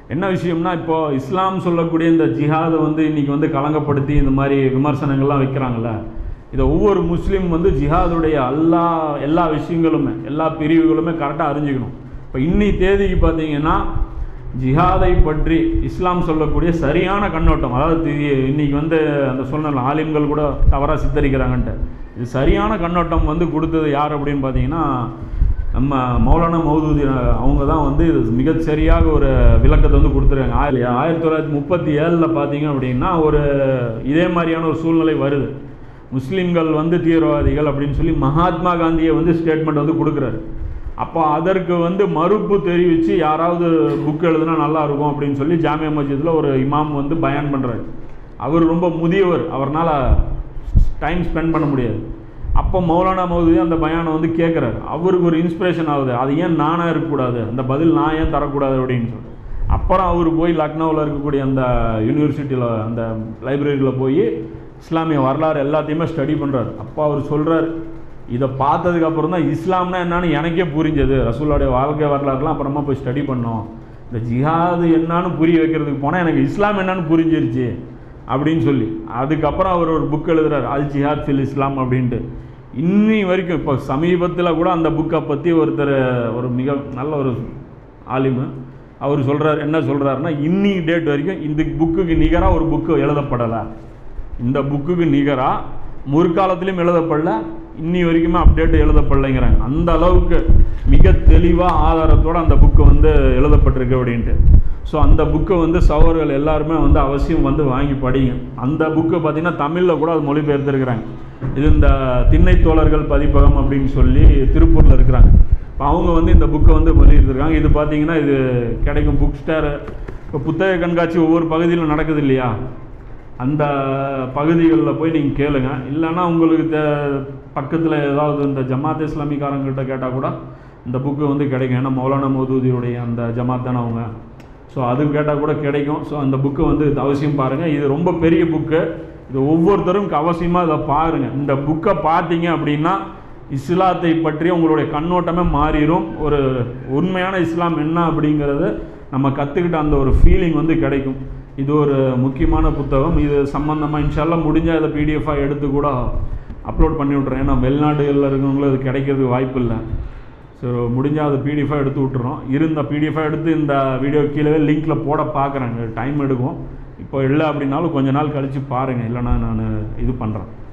என்ன விஷயம்னா இப்போ இஸ்லாம் சொல்லக்கூடிய இந்த ஜிஹாதை வந்து இன்னைக்கு வந்து கலங்கப்படுத்தி இந்த மாதிரி விமர்சனங்கள்லாம் வைக்கிறாங்கல்ல இதை ஒவ்வொரு முஸ்லீம் வந்து ஜிஹாதுடைய எல்லா எல்லா விஷயங்களுமே எல்லா பிரிவுகளுமே கரெக்டாக அறிஞ்சுக்கணும் இப்போ இன்னி தேதிக்கு பார்த்தீங்கன்னா ஜிஹாதை பற்றி இஸ்லாம் சொல்லக்கூடிய சரியான கண்ணோட்டம் அதாவது இது இன்னைக்கு வந்து அந்த சொன்ன ஆலிம்கள் கூட தவறாக சித்தரிக்கிறாங்கன்ட்டு இது சரியான கண்ணோட்டம் வந்து கொடுத்தது யார் அப்படின்னு பார்த்தீங்கன்னா நம்ம மௌலானா மௌதூதி அவங்க தான் வந்து இது மிகச் சரியாக ஒரு விளக்கத்தை வந்து கொடுத்துருக்காங்க ஆயிர ஆயிரத்தி தொள்ளாயிரத்தி முப்பத்தி ஏழில் பார்த்தீங்க அப்படின்னா ஒரு இதே மாதிரியான ஒரு சூழ்நிலை வருது முஸ்லீம்கள் வந்து தீவிரவாதிகள் அப்படின்னு சொல்லி மகாத்மா காந்தியை வந்து ஸ்டேட்மெண்ட் வந்து கொடுக்குறாரு அப்போ அதற்கு வந்து மறுப்பு தெரிவித்து யாராவது புக் எழுதுனா நல்லா இருக்கும் அப்படின்னு சொல்லி ஜாமியா மஸ்ஜிதில் ஒரு இமாம் வந்து பயான் பண்ணுறாரு அவர் ரொம்ப முதியவர் அவர்னால் டைம் ஸ்பெண்ட் பண்ண முடியாது அப்போ மௌலானா மௌதூதி அந்த பயானை வந்து கேட்குறாரு அவருக்கு ஒரு இன்ஸ்பிரேஷன் ஆகுது அது ஏன் நானாக இருக்கக்கூடாது அந்த பதில் நான் ஏன் தரக்கூடாது அப்படின்னு சொல்லி அப்புறம் அவர் போய் லக்னோவில் இருக்கக்கூடிய அந்த யூனிவர்சிட்டியில் அந்த லைப்ரரியில் போய் இஸ்லாமிய வரலாறு எல்லாத்தையுமே ஸ்டடி பண்ணுறாரு அப்போ அவர் சொல்கிறார் இதை பார்த்ததுக்கு அப்புறம் தான் இஸ்லாம்னா என்னன்னு எனக்கே புரிஞ்சது ரசூலுடைய வாழ்க்கை வரலாறுலாம் அப்புறமா போய் ஸ்டடி பண்ணோம் இந்த ஜிஹாது என்னன்னு புரிய வைக்கிறதுக்கு போனால் எனக்கு இஸ்லாம் என்னன்னு புரிஞ்சிருச்சு அப்படின்னு சொல்லி அதுக்கப்புறம் அவர் ஒரு புக் எழுதுறாரு அல் ஜிஹாத் ஃபில் இஸ்லாம் அப்படின்ட்டு இன்னி வரைக்கும் இப்போ சமீபத்தில் கூட அந்த புக்கை பற்றி ஒருத்தர் ஒரு மிக நல்ல ஒரு ஆலிமு அவர் சொல்கிறார் என்ன சொல்கிறாருன்னா இன்னி டேட் வரைக்கும் இந்த புக்குக்கு நிகராக ஒரு புக்கு எழுதப்படலை இந்த புக்குக்கு நிகராக முற்காலத்திலையும் எழுதப்படல இன்னி வரைக்குமே அப்டேட் எழுதப்படலைங்கிறாங்க அந்த அளவுக்கு மிக தெளிவாக ஆதாரத்தோடு அந்த புக்கு வந்து எழுதப்பட்டிருக்கு அப்படின்ட்டு ஸோ அந்த புக்கை வந்து சவர்கள் எல்லாருமே வந்து அவசியம் வந்து வாங்கி படிங்க அந்த புக்கை பார்த்தீங்கன்னா தமிழில் கூட அது மொழிபெயர்த்திருக்கிறாங்க இது இந்த திண்ணை தோழர்கள் பதிப்பகம் அப்படின்னு சொல்லி திருப்பூரில் இருக்கிறாங்க இப்போ அவங்க வந்து இந்த புக்கை வந்து மொழிபெயர்த்திருக்காங்க இது பார்த்தீங்கன்னா இது கிடைக்கும் புக் ஸ்டார் இப்போ புத்தக கண்காட்சி ஒவ்வொரு பகுதியிலும் நடக்குது இல்லையா அந்த பகுதிகளில் போய் நீங்கள் கேளுங்க இல்லைன்னா உங்களுக்கு தே பக்கத்தில் ஏதாவது இந்த ஜமாத் இஸ்லாமிக்காரங்கிட்ட கேட்டால் கூட இந்த புக்கு வந்து கிடைக்கும் ஏன்னா மௌலானா மௌதூதியுடைய அந்த ஜமாத் தானே அவங்க ஸோ அது கேட்டால் கூட கிடைக்கும் ஸோ அந்த புக்கை வந்து அவசியம் பாருங்கள் இது ரொம்ப பெரிய புக்கு இது ஒவ்வொருத்தரும் அவசியமாக இதை பாருங்கள் இந்த புக்கை பார்த்தீங்க அப்படின்னா இஸ்லாத்தை பற்றி உங்களுடைய கண்ணோட்டமே மாறிடும் ஒரு உண்மையான இஸ்லாம் என்ன அப்படிங்கிறது நம்ம கற்றுக்கிட்ட அந்த ஒரு ஃபீலிங் வந்து கிடைக்கும் இது ஒரு முக்கியமான புத்தகம் இது சம்மந்தமாக இன்ஷால்லாம் முடிஞ்சால் இதை பிடிஎஃபாக எடுத்து கூட அப்லோட் பண்ணி விட்றேன் ஏன்னா வெளிநாடுகளில் இருக்கிறவங்களும் இது கிடைக்கிறதுக்கு வாய்ப்பு இல்லை ஸோ முடிஞ்சால் அதை பிடிஎஃபாக எடுத்து விட்டுறோம் இருந்த பிடிஎஃபாக எடுத்து இந்த வீடியோ கீழே லிங்க்கில் போட பார்க்குறேங்க டைம் எடுக்கும் இப்போ இல்லை அப்படின்னாலும் கொஞ்ச நாள் கழித்து பாருங்கள் இல்லைன்னா நான் இது பண்ணுறேன்